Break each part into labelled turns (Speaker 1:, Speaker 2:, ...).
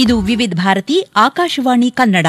Speaker 1: ಇದು ವಿವಿಧ ಭಾರತಿ ಆಕಾಶವಾಣಿ ಕನ್ನಡ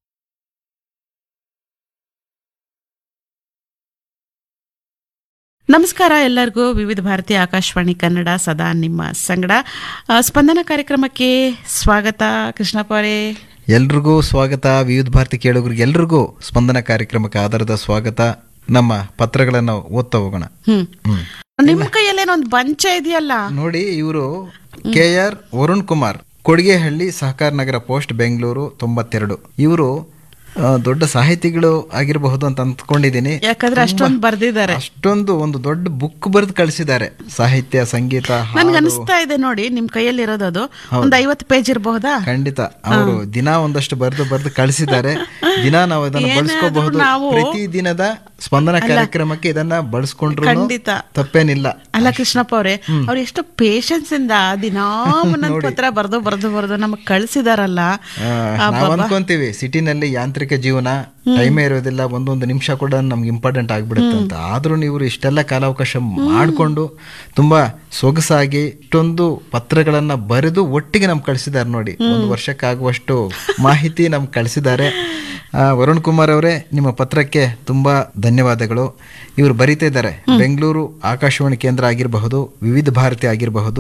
Speaker 2: ನಮಸ್ಕಾರ ಎಲ್ಲರಿಗೂ ವಿವಿಧ ಭಾರತಿ ಆಕಾಶವಾಣಿ ಕನ್ನಡ ಸದಾ ನಿಮ್ಮ ಸಂಗಡ ಆ, ಸ್ಪಂದನ ಕಾರ್ಯಕ್ರಮಕ್ಕೆ ಸ್ವಾಗತ ಕೃಷ್ಣಪ್ಪ ಅವರೇ
Speaker 3: ಎಲ್ರಿಗೂ ಸ್ವಾಗತ ವಿವಿಧ ಭಾರತಿ ಕೇಳುಗರಿಗೆ ಎಲ್ರಿಗೂ ಸ್ಪಂದನ ಕಾರ್ಯಕ್ರಮಕ್ಕೆ ಆಧಾರದ ಸ್ವಾಗತ ನಮ್ಮ ಪತ್ರಗಳನ್ನು ಓದ್ತಾ ಹೋಗೋಣ
Speaker 2: ಹ್ಮ್
Speaker 3: ಹ್ಮ್.
Speaker 2: ನಿಮ್ಮ ಕೈಯಲ್ಲೇನೋ ಒಂದು ಬಂಚ ಇದೆಯಲ್ಲ
Speaker 3: ನೋಡಿ ಇವರು K R Varun Kumar Kodigehalli Sahakara Nagar post Bengaluru ತೊಂಬತ್ತೆರಡು ಇವರು ಆ, ದೊಡ್ಡ ಸಾಹಿತಿಗಳು ಆಗಿರಬಹುದು ಅಂತ ಅಂದ್ಕೊಂಡಿದ್ದೀನಿ
Speaker 2: ಯಾಕಂದ್ರೆ ಅಷ್ಟೊಂದು ಬರ್ದಿದ್ದಾರೆ
Speaker 3: ಅಷ್ಟೊಂದು ಒಂದು ದೊಡ್ಡ ಬುಕ್ ಬರೆದು ಕಳಿಸಿದ್ದಾರೆ ಸಾಹಿತ್ಯ ಸಂಗೀತ
Speaker 2: ನನ್ಗೆ
Speaker 3: ಹಾಡು.
Speaker 2: ಅನಿಸ್ತಾ ಇದೆ ನೋಡಿ ನಿಮ್ ಕೈಯಲ್ಲಿ ಇರೋದು ಅದು ಒಂದು ಐವತ್ತು ಪೇಜ್ ಇರಬಹುದಾ
Speaker 3: ಖಂಡಿತ ಅವರು ದಿನ ಒಂದಷ್ಟು ಬರೆದು ಬರೆದು ಕಳಿಸಿದ್ದಾರೆ ದಿನ ನಾವು ಇದನ್ನ
Speaker 2: ಏನಾದ್ರೂ
Speaker 3: ಬಳಸ್ಕೋಬಹುದು
Speaker 2: ನಾವು-
Speaker 3: ಪ್ರತಿ ದಿನದ ಸ್ಪಂದನ ಕಾರ್ಯಕ್ರಮಕ್ಕೆ ಇದನ್ನ ಬಳಸ್ಕೊಂಡ್ರು
Speaker 2: ಖಂಡಿತ.
Speaker 3: ತಪ್ಪೇನಿಲ್ಲ
Speaker 2: ಅಲ್ಲ ಕೃಷ್ಣಪ್ಪ ಅವರೇ ಅವ್ರು ಎಷ್ಟು ಪೇಶನ್ಸ್ ಇಂದ ದಿನಾ ಒಂದೊಂದು ಪತ್ರ ಬರ್ದು ಬರ್ದು ಬರ್ದು ನಮಗ್ ಕಳ್ಸಿದಾರಲ್ಲ
Speaker 3: ಆ, ನಾವ್ ಅನ್ಕೊಂತೀವಿ ಸಿಟಿನಲ್ಲಿ ಯಾಂತ್ರಿಕ ಜೀವನ ಟೈಮೇ ಇರೋದಿಲ್ಲ ಒಂದೊಂದು ನಿಮಿಷ ಕೂಡ ನಮ್ಗೆ ಇಂಪಾರ್ಟೆಂಟ್ ಆಗ್ಬಿಡುತ್ತೆ ಅಂತ ಆದ್ರೂ ನೀವು ಇಷ್ಟೆಲ್ಲ ಕಾಲಾವಕಾಶ ಮಾಡಿಕೊಂಡು ತುಂಬಾ ಸೊಗಸಾಗಿ ಇಷ್ಟೊಂದು ಪತ್ರಗಳನ್ನ ಬರೆದು ಒಟ್ಟಿಗೆ ನಮ್ಗೆ ಕಳಿಸಿದ್ದಾರೆ ನೋಡಿ ಒಂದು ವರ್ಷಕ್ಕಾಗುವಷ್ಟು ಮಾಹಿತಿ ನಮ್ಗೆ ಕಳಿಸಿದ್ದಾರೆ ಆ, ವರುಣ್ ಕುಮಾರ್ ಅವರೇ ನಿಮ್ಮ ಪತ್ರಕ್ಕೆ ತುಂಬಾ ಧನ್ಯವಾದಗಳು ಇವರು ಬರೀತಾ ಇದ್ದಾರೆ ಬೆಂಗಳೂರು ಆಕಾಶವಾಣಿ ಕೇಂದ್ರ ಆಗಿರಬಹುದು ವಿವಿಧ ಭಾರತಿ ಆಗಿರಬಹುದು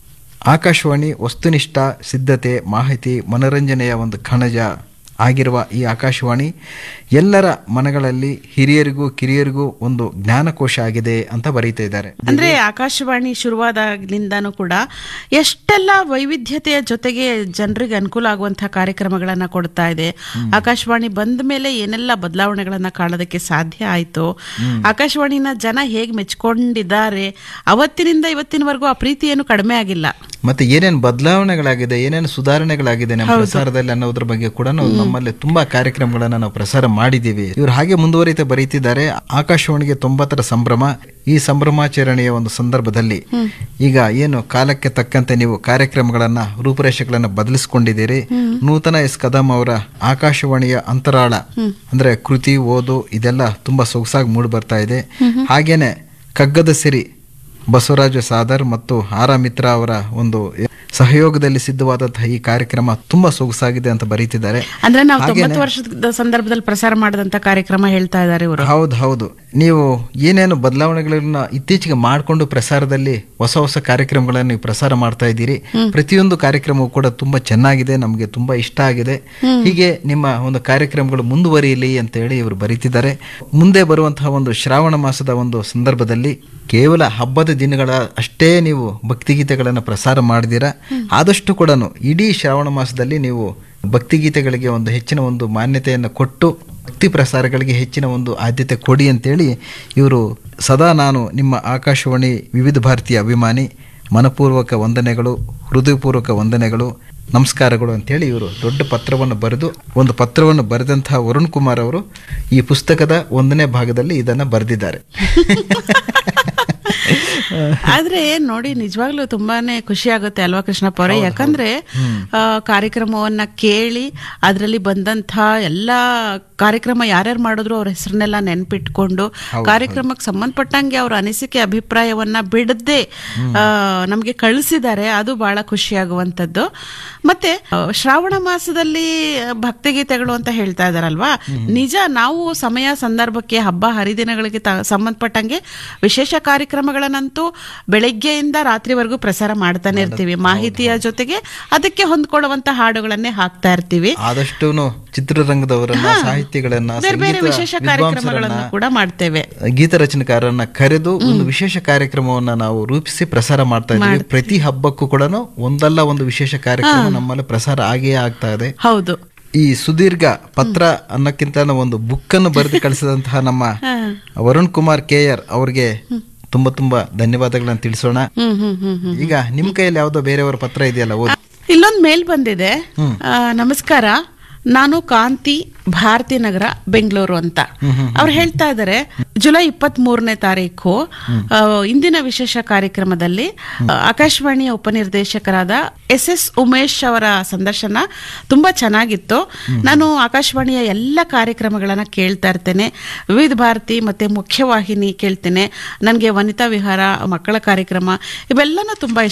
Speaker 3: ಆಕಾಶವಾಣಿ ವಸ್ತುನಿಷ್ಠ ಸಿದ್ಧತೆ ಮಾಹಿತಿ ಮನೋರಂಜನೆಯ ಒಂದು ಕಣಜ ಆಗಿರುವ ಈ ಆಕಾಶವಾಣಿ ಎಲ್ಲರ ಮನಗಳಲ್ಲಿ ಹಿರಿಯರಿಗೂ ಕಿರಿಯರಿಗೂ ಒಂದು ಜ್ಞಾನಕೋಶ ಆಗಿದೆ ಅಂತ ಬರೀತಾ ಇದ್ದಾರೆ
Speaker 2: ಅಂದ್ರೆ ಆಕಾಶವಾಣಿ ಶುರುವಾದಾಗ್ಲಿಂದಾನು ಕೂಡ ಎಷ್ಟೆಲ್ಲ ವೈವಿಧ್ಯತೆಯ ಜೊತೆಗೆ ಜನರಿಗೆ ಅನುಕೂಲ ಆಗುವಂತಹ ಕಾರ್ಯಕ್ರಮಗಳನ್ನ ಕೊಡ್ತಾ ಇದೆ ಆಕಾಶವಾಣಿ ಬಂದ ಮೇಲೆ ಏನೆಲ್ಲ ಬದಲಾವಣೆಗಳನ್ನ ಕಾಣೋದಕ್ಕೆ ಸಾಧ್ಯ ಆಯ್ತು ಆಕಾಶವಾಣಿನ ಜನ ಹೇಗ್ ಮೆಚ್ಕೊಂಡಿದ್ದಾರೆ ಅವತ್ತಿನಿಂದ ಇವತ್ತಿನವರೆಗೂ ಆ ಪ್ರೀತಿ ಏನು ಕಡಿಮೆ ಆಗಿಲ್ಲ
Speaker 3: ಮತ್ತೆ ಏನೇನು ಬದಲಾವಣೆಗಳಾಗಿದೆ ಏನೇನು ಸುಧಾರಣೆಗಳಾಗಿದೆ ನಮ್ಮ ಪ್ರಸಾರದಲ್ಲಿ ಅನ್ನೋದ್ರ ಬಗ್ಗೆ ಕೂಡ ನಾವು ನಮ್ಮಲ್ಲಿ ತುಂಬಾ ಕಾರ್ಯಕ್ರಮಗಳನ್ನ ನಾವು ಪ್ರಸಾರ ಮಾಡಿದ್ದೀವಿ ಇವರು ಹಾಗೆ ಮುಂದುವರಿತಾ ಬರೀತಿದ್ದಾರೆ ಆಕಾಶವಾಣಿಗೆ ತೊಂಬತ್ತರ ಸಂಭ್ರಮ ಈ ಸಂಭ್ರಮಾಚರಣೆಯ ಒಂದು ಸಂದರ್ಭದಲ್ಲಿ ಈಗ ಏನು ಕಾಲಕ್ಕೆ ತಕ್ಕಂತೆ ನೀವು ಕಾರ್ಯಕ್ರಮಗಳನ್ನ ರೂಪುರೇಷೆಗಳನ್ನ ಬದಲಿಸಿಕೊಂಡಿದ್ದೀರಿ ನೂತನ ಎಸ್ ಕದಂ ಅವರ ಆಕಾಶವಾಣಿಯ ಅಂತರಾಳ ಅಂದ್ರೆ ಕೃತಿ ಓದು ಇದೆಲ್ಲ ತುಂಬಾ ಸೊಗಸಾಗಿ ಮೂಡಿ ಬರ್ತಾ ಇದೆ ಹಾಗೇನೆ ಕಗ್ಗದ ಸಿರಿ ಬಸವರಾಜ ಸಾದರ್ ಮತ್ತು ಆರ ಮಿತ್ರ ಅವರ ಒಂದು ಸಹಯೋಗದಲ್ಲಿ ಸಿದ್ಧವಾದಂತಹ ಈ ಕಾರ್ಯಕ್ರಮ ತುಂಬಾ ಸೊಗಸಾಗಿದೆ ಅಂತ ಬರೀತಿದ್ದಾರೆ
Speaker 2: ಅಂದ್ರೆ ನಾವು ತೊಂಬತ್ತು ವರ್ಷದ ಸಂದರ್ಭದಲ್ಲಿ ಪ್ರಸಾರ ಮಾಡಿದಂತ ಕಾರ್ಯಕ್ರಮ ಹೇಳ್ತಾ ಇದ್ದಾರೆ ಇವರು
Speaker 3: ಹೌದು ಹೌದು ನೀವು ಏನೇನು ಬದಲಾವಣೆಗಳನ್ನ ಇತ್ತೀಚೆಗೆ ಮಾಡಿಕೊಂಡು ಪ್ರಸಾರದಲ್ಲಿ ಹೊಸ ಹೊಸ ಕಾರ್ಯಕ್ರಮಗಳನ್ನು ನೀವು ಪ್ರಸಾರ ಮಾಡ್ತಾ ಇದ್ದೀರಿ ಪ್ರತಿಯೊಂದು ಕಾರ್ಯಕ್ರಮವೂ ಕೂಡ ತುಂಬಾ ಚೆನ್ನಾಗಿದೆ ನಮಗೆ ತುಂಬಾ ಇಷ್ಟ ಆಗಿದೆ ಹೀಗೆ ನಿಮ್ಮ ಒಂದು ಕಾರ್ಯಕ್ರಮಗಳು ಮುಂದುವರಿಯಲಿ ಅಂತ ಹೇಳಿ ಇವರು ಬರೀತಿದ್ದಾರೆ ಮುಂದೆ ಬರುವಂತಹ ಒಂದು ಶ್ರಾವಣ ಮಾಸದ ಒಂದು ಸಂದರ್ಭದಲ್ಲಿ ಕೇವಲ ಹಬ್ಬದ ದಿನಗಳ ಅಷ್ಟೇ ನೀವು ಭಕ್ತಿಗೀತೆಗಳನ್ನು ಪ್ರಸಾರ ಮಾಡಿದ್ದೀರಾ ಆದಷ್ಟು ಕೂಡ ಇಡೀ ಶ್ರಾವಣ ಮಾಸದಲ್ಲಿ ನೀವು ಭಕ್ತಿಗೀತೆಗಳಿಗೆ ಒಂದು ಹೆಚ್ಚಿನ ಒಂದು ಮಾನ್ಯತೆಯನ್ನು ಕೊಟ್ಟು ಭಕ್ತಿ ಪ್ರಸಾರಗಳಿಗೆ ಹೆಚ್ಚಿನ ಒಂದು ಆದ್ಯತೆ ಕೊಡಿ ಅಂತೇಳಿ ಇವರು ಸದಾ ನಾನು ನಿಮ್ಮ ಆಕಾಶವಾಣಿ ವಿವಿಧ ಭಾರತೀಯ ಅಭಿಮಾನಿ ಮನಪೂರ್ವಕ ವಂದನೆಗಳು ಹೃದಯಪೂರ್ವಕ ವಂದನೆಗಳು ನಮಸ್ಕಾರಗಳು ಅಂತೇಳಿ ಇವರು ದೊಡ್ಡ ಪತ್ರವನ್ನು ಬರೆದು ಒಂದು ಪತ್ರವನ್ನು ಬರೆದಂತಹ ವರುಣ್ ಕುಮಾರ್ ಅವರು ಈ ಪುಸ್ತಕದ ಒಂದನೇ ಭಾಗದಲ್ಲಿ ಇದನ್ನು ಬರೆದಿದ್ದಾರೆ
Speaker 2: ಆದ್ರೆ ನೋಡಿ ನಿಜವಾಗ್ಲೂ ತುಂಬಾನೇ ಖುಷಿ ಆಗುತ್ತೆ ಅಲ್ವಾ ಕೃಷ್ಣಪ್ಪ ಅವರೇ ಯಾಕಂದ್ರೆ ಆ, ಕಾರ್ಯಕ್ರಮವನ್ನ ಕೇಳಿ ಅದರಲ್ಲಿ ಬಂದಂತ ಎಲ್ಲಾ ಕಾರ್ಯಕ್ರಮ ಯಾರ್ಯಾರು ಮಾಡಿದ್ರು ಅವ್ರ ಹೆಸರನ್ನೆಲ್ಲ ನೆನ್ಪಿಟ್ಕೊಂಡು ಕಾರ್ಯಕ್ರಮಕ್ಕೆ ಸಂಬಂಧಪಟ್ಟಂಗೆ ಅವ್ರ ಅನಿಸಿಕೆ ಅಭಿಪ್ರಾಯವನ್ನ ಬಿಡದೆ ನಮಗೆ ಕಳಿಸಿದ್ದಾರೆ ಅದು ಬಹಳ ಖುಷಿ ಆಗುವಂತದ್ದು ಮತ್ತೆ ಆ, ಶ್ರಾವಣ ಮಾಸದಲ್ಲಿ ಭಕ್ತಿಗೀತೆಗಳು ಅಂತ ಹೇಳ್ತಾ ಇದಾರಲ್ವಾ ನಿಜ ನಾವು ಸಮಯ ಸಂದರ್ಭಕ್ಕೆ ಹಬ್ಬ ಹರಿದಿನಗಳಿಗೆ ತ- ಸಂಬಂಧಪಟ್ಟಂಗೆ ವಿಶೇಷ ಕಾರ್ಯಕ್ರಮಗಳನ್ನಂತೂ ಬೆಳಗ್ಗೆಯಿಂದ ರಾತ್ರಿವರೆಗೂ ಪ್ರಸಾರ ಮಾಡ್ತಾನೆ ಇರ್ತೀವಿ ಮಾಹಿತಿಯ ಜೊತೆಗೆ ಅದಕ್ಕೆ ಹೊಂದ್ಕೊಳ್ಳುವಂತ ಹಾಡುಗಳನ್ನೇ ಹಾಕ್ತಾ ಇರ್ತೀವಿ
Speaker 3: ಆದಷ್ಟು ಚಿತ್ರರಂಗದವರನ್ನ ಸಾಹಿತಿಗಳನ್ನ
Speaker 2: ಬೇರೆ ಬೇರೆ
Speaker 3: ಸಂಗೀತ
Speaker 2: ವಿಶೇಷ
Speaker 3: ವಿದ್ವಾಂಸರನ್ನ
Speaker 2: ಕಾರ್ಯಕ್ರಮಗಳನ್ನು ಕೂಡ ಮಾಡ್ತೇವೆ
Speaker 3: ಗೀತ ರಚನೆಕಾರರನ್ನ ಕರೆದು ಒಂದು ವಿಶೇಷ ಕಾರ್ಯಕ್ರಮವನ್ನ ನಾವು ರೂಪಿಸಿ ಪ್ರಸಾರ ಮಾಡ್ತಾ ಇದ್ದೀವಿ ಪ್ರತಿ ಹಬ್ಬಕ್ಕೂ ಕೂಡ ಒಂದಲ್ಲ ಒಂದು ವಿಶೇಷ ಕಾರ್ಯಕ್ರಮ ನಮ್ಮಲ್ಲಿ ಪ್ರಸಾರ ಆಗೇ ಆಗ್ತಾ ಇದೆ
Speaker 2: ಹೌದು
Speaker 3: ಈ ಸುದೀರ್ಘ ಪತ್ರ ಅನ್ನಕ್ಕಿಂತ ಒಂದು ಬುಕ್ ಅನ್ನು ಬರೆದು ಕಳಿಸಿದಂತಹ ನಮ್ಮ ವರುಣ್ ಕುಮಾರ್ ಕೆ ಆರ್ ಅವ್ರಿಗೆ ತುಂಬಾ ತುಂಬಾ ಧನ್ಯವಾದಗಳನ್ನ ತಿಳಿಸೋಣ
Speaker 2: ಹ್ಮ್ ಹ್ಮ್ ಹ್ಮ್ ಹ್ಮ್
Speaker 3: ಈಗ ನಿಮ್ ಕೈಯಲ್ಲಿ ಯಾವ್ದೋ ಬೇರೆಯವರ ಪತ್ರ ಇದೆಯಲ್ಲ ಓದಿ
Speaker 2: ಇಲ್ಲೊಂದು ಮೇಲ್ ಬಂದಿದೆ ಆ, ನಮಸ್ಕಾರ ನಾನು ಕಾಂತಿ ಭಾರತಿ ನಗರ ಬೆಂಗಳೂರು ಅಂತ ಅವ್ರು ಹೇಳ್ತಾ ಇದ್ದಾರೆ ಜುಲೈ ಇಪ್ಪತ್ತ್ ಮೂರನೇ ತಾರೀಕು ಆ, ಇಂದಿನ ವಿಶೇಷ ಕಾರ್ಯಕ್ರಮದಲ್ಲಿ ಆ, ಆಕಾಶವಾಣಿಯ ಉಪನಿರ್ದೇಶಕರಾದ ಎಸ್ ಎಸ್ ಉಮೇಶ್ ಅವರ ಸಂದರ್ಶನ ತುಂಬಾ ಚೆನ್ನಾಗಿತ್ತು ನಾನು ಆಕಾಶವಾಣಿಯ ಎಲ್ಲ ಕಾರ್ಯಕ್ರಮಗಳನ್ನ ಕೇಳ್ತಾ ಇರ್ತೇನೆ ವಿವಿಧ ಭಾರತಿ ಮತ್ತೆ ಮುಖ್ಯವಾಹಿನಿ ಕೇಳ್ತೇನೆ ನನಗೆ ವನಿತಾ ವಿಹಾರ ಮಕ್ಕಳ ಕಾರ್ಯಕ್ರಮ ಇವೆಲ್ಲನೂ ತುಂಬಾ